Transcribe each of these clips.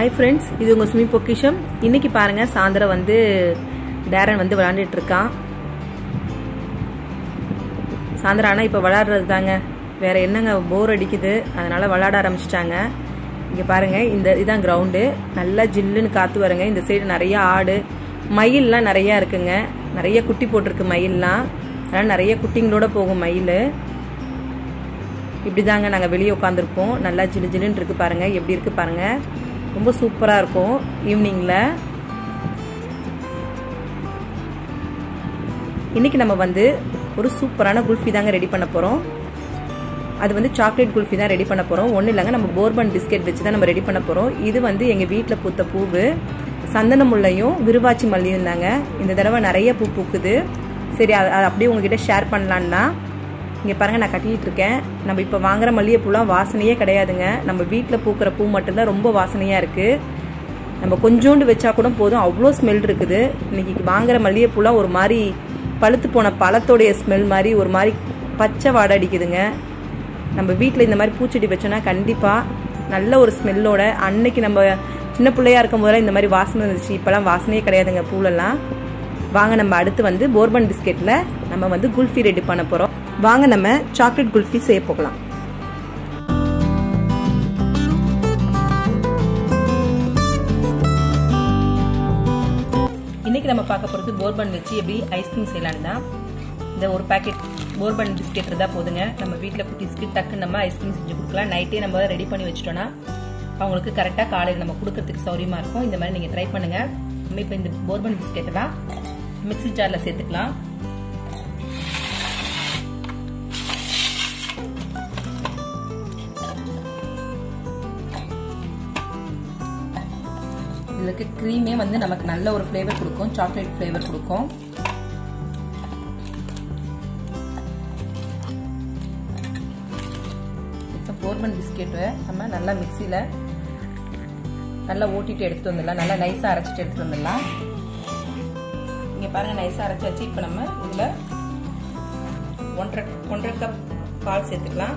hi friends இது உங்கள் சுமி பொக்கிஷம் இன்னைக்கு பாருங்கள் சாயந்தரம் வந்து டேரன் வந்து விளாண்டுட்டு இருக்கான் சாயந்தரம் ஆனால் இப்போ விளாடுறது தாங்க வேற என்னங்க போர் அடிக்குது அதனால விளாட ஆரம்பிச்சிட்டாங்க இங்கே பாருங்க இந்த இதான் கிரவுண்டு நல்லா ஜில்லுன்னு காற்று வருங்க இந்த சைடு நிறைய ஆடு மயில்லாம் நிறையா இருக்குங்க நிறைய குட்டி போட்டிருக்கு மயில்லாம் அதனால் நிறைய குட்டிங்களோட போகும் மயில் இப்படி தாங்க நாங்கள் வெளியே உட்காந்துருப்போம் நல்லா ஜிலு ஜிலுன்னு இருக்கு பாருங்க எப்படி இருக்கு பாருங்க ரொம்ப சூப்பராக இருக்கும் ஈவினிங்கில் இன்னைக்கு நம்ம வந்து ஒரு சூப்பரான குல்ஃபி தாங்க ரெடி பண்ண போகிறோம் அது வந்து சாக்லேட் குல்ஃபி தான் ரெடி பண்ண போகிறோம் ஒன்றும் இல்லைங்க நம்ம போர்பன் பிஸ்கெட் வச்சு தான் நம்ம ரெடி பண்ண போகிறோம் இது வந்து எங்கள் வீட்டில் பூத்த பூவு சந்தன முல்லையும் விருவாச்சி மல்லியும் தாங்க இந்த தடவை நிறைய பூ பூக்குது சரி அது அது அப்படியே உங்ககிட்ட ஷேர் பண்ணலான்னா இங்கே பாருங்கள் நான் கட்டிகிட்டு இருக்கேன் நம்ம இப்போ வாங்குற மல்லிகைப்பூலாம் வாசனையே கிடையாதுங்க நம்ம வீட்டில் பூக்கிற பூ மட்டும்தான் ரொம்ப வாசனையாக இருக்குது நம்ம கொஞ்சோண்டு வச்சா கூட போதும் அவ்வளோ ஸ்மெல் இருக்குது இன்னைக்கு வாங்குற மல்லிகைப்பூலாம் ஒரு மாதிரி பழுத்து போன பழத்தோடைய ஸ்மெல் மாதிரி ஒரு மாதிரி பச்சை வாடை அடிக்குதுங்க நம்ம வீட்டில் இந்த மாதிரி பூச்செடி வச்சோன்னா கண்டிப்பாக நல்ல ஒரு ஸ்மெல்லோட அன்னைக்கு நம்ம சின்ன பிள்ளையா இருக்கும் போதெல்லாம் இந்த மாதிரி வாசனை இருந்துச்சு இப்போலாம் வாசனையே கிடையாதுங்க பூலெல்லாம் வாங்க நம்ம அடுத்து வந்து போர்பன் பிஸ்கெட்டில் நம்ம வந்து குல்ஃபி ரெடி பண்ண போகிறோம் வாங்க நம்ம சாக்லேட் குல்ஃபி செய்ய போகலாம் இன்னைக்கு நம்ம பார்க்க போகிறது போர்பன் வச்சு எப்படி ஐஸ்கிரீம் செய்யலான்னு தான் இந்த ஒரு பேக்கெட் போர்பன் பிஸ்கெட் இருந்தால் போதுங்க நம்ம வீட்டில் குட்டிஸ்க்கு டக்குன்னு நம்ம ஐஸ்கிரீம் செஞ்சு கொடுக்கலாம் நைட்டே நம்ம ரெடி பண்ணி வச்சிட்டோன்னா அவங்களுக்கு கரெக்டாக காலையில் நம்ம கொடுக்கறதுக்கு சௌரியமாக இருக்கும் இந்த மாதிரி நீங்கள் ட்ரை பண்ணுங்கள் நம்ம இப்போ இந்த போர்பன் பிஸ்கெட்டை தான் மிக்சி ஜாரில் சேர்த்துக்கலாம் இதில் இருக்க க்ரீமே வந்து நமக்கு நல்ல ஒரு ஃப்ளேவர் கொடுக்கும் சாக்லேட் ஃப்ளேவர் கொடுக்கும் இப்போ போர்பன் பிஸ்கெட்டை நம்ம நல்லா மிக்சியில் நல்லா ஓட்டிட்டு எடுத்து வந்துடலாம் நல்லா நைஸாக அரைச்சிட்டு எடுத்துட்டு வந்துடலாம் இங்கே பாருங்கள் நைஸாக அரைச்சி வச்சு இப்போ நம்ம இதில் ஒன்றரை ஒன்றரை கப் பால் சேர்த்துக்கலாம்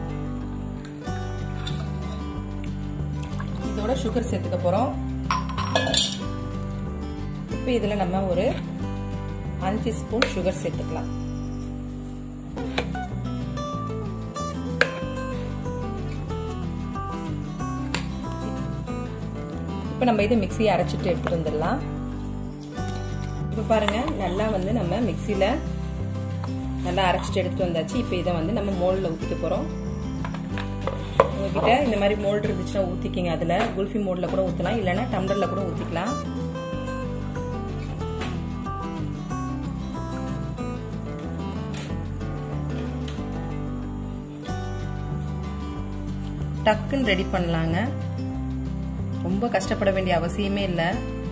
இதோட சுகர் சேர்த்துக்க போகிறோம் இப்போ இதில் நம்ம ஒரு அஞ்சு ஸ்பூன் சுகர் சேர்த்துக்கலாம் இப்போ நம்ம இதை மிக்சியை அரைச்சிட்டு எடுத்துட்டு வந்துடலாம் இப்போ பாருங்க நல்லா வந்து நம்ம மிக்சியில் நல்லா அரைச்சிட்டு எடுத்துட்டு வந்தாச்சு இப்போ இதை வந்து நம்ம மோல்டில் ஊற்றிக்க போகிறோம் உங்ககிட்ட இந்த மாதிரி மோல்டு இருந்துச்சுன்னா ஊற்றிக்கிங்க அதில் குல்ஃபி மோல்டில் கூட ஊற்றலாம் இல்லைன்னா டம்ளரில் கூட ஊற்றிக்கலாம் டக்குன்னு ரெடி பண்ணலாங்க ரொம்ப கஷ்டப்பட வேண்டிய அவசியமே இல்லை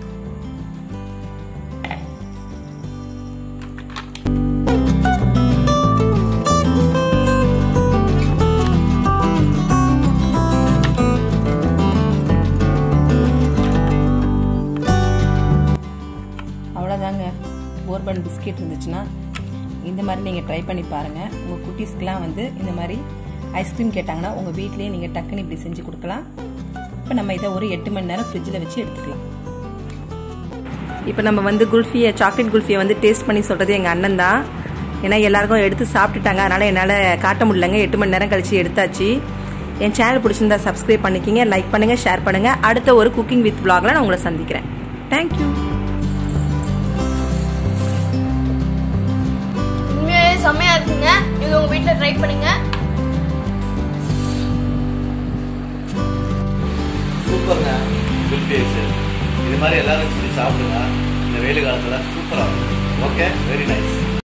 அவ்வளோதாங்க போர்பன் பிஸ்கெட் இருந்துச்சுன்னா இந்த மாதிரி நீங்கள் ட்ரை பண்ணி பாருங்கள் உங்கள் குட்டீஸ்க்கெலாம் வந்து இந்த மாதிரி ஐஸ்கிரீம் கேட்டாங்கன்னா உங்கள் வீட்லேயே நீங்கள் டக்குன்னு இப்படி செஞ்சு கொடுக்கலாம் இப்போ நம்ம இதை ஒரு எட்டு மணி நேரம் ஃப்ரிட்ஜில் வச்சு எடுத்துக்கலாம் இப்போ நம்ம வந்து குல்ஃபியை சாக்லேட் குல்ஃபியை வந்து டேஸ்ட் பண்ணி சொல்கிறது எங்கள் அண்ணன் தான் ஏன்னா எல்லாருக்கும் எடுத்து சாப்பிட்டுட்டாங்க அதனால் என்னால் காட்ட முடியலங்க எட்டு மணி நேரம் கழிச்சு எடுத்தாச்சு என் சேனல் பிடிச்சிருந்தா சப்ஸ்கிரைப் பண்ணிக்கிங்க லைக் பண்ணுங்கள் ஷேர் பண்ணுங்கள் அடுத்த ஒரு குக்கிங் வித் vlogல நான் உங்களை சந்திக்கிறேன் தேங்க்யூ உண்மையாவே செம்மையா இருக்குங்க இது உங்க வீட்ல ட்ரை பண்ணுங்க சூப்பர்ங்க குட் டேஸ் இது மாதிரி எல்லாரும் சொல்லி சாப்பிடுங்க இந்த வெயில் காலத்துல சூப்பரா இருக்கும் ஓகே வெரி நைஸ்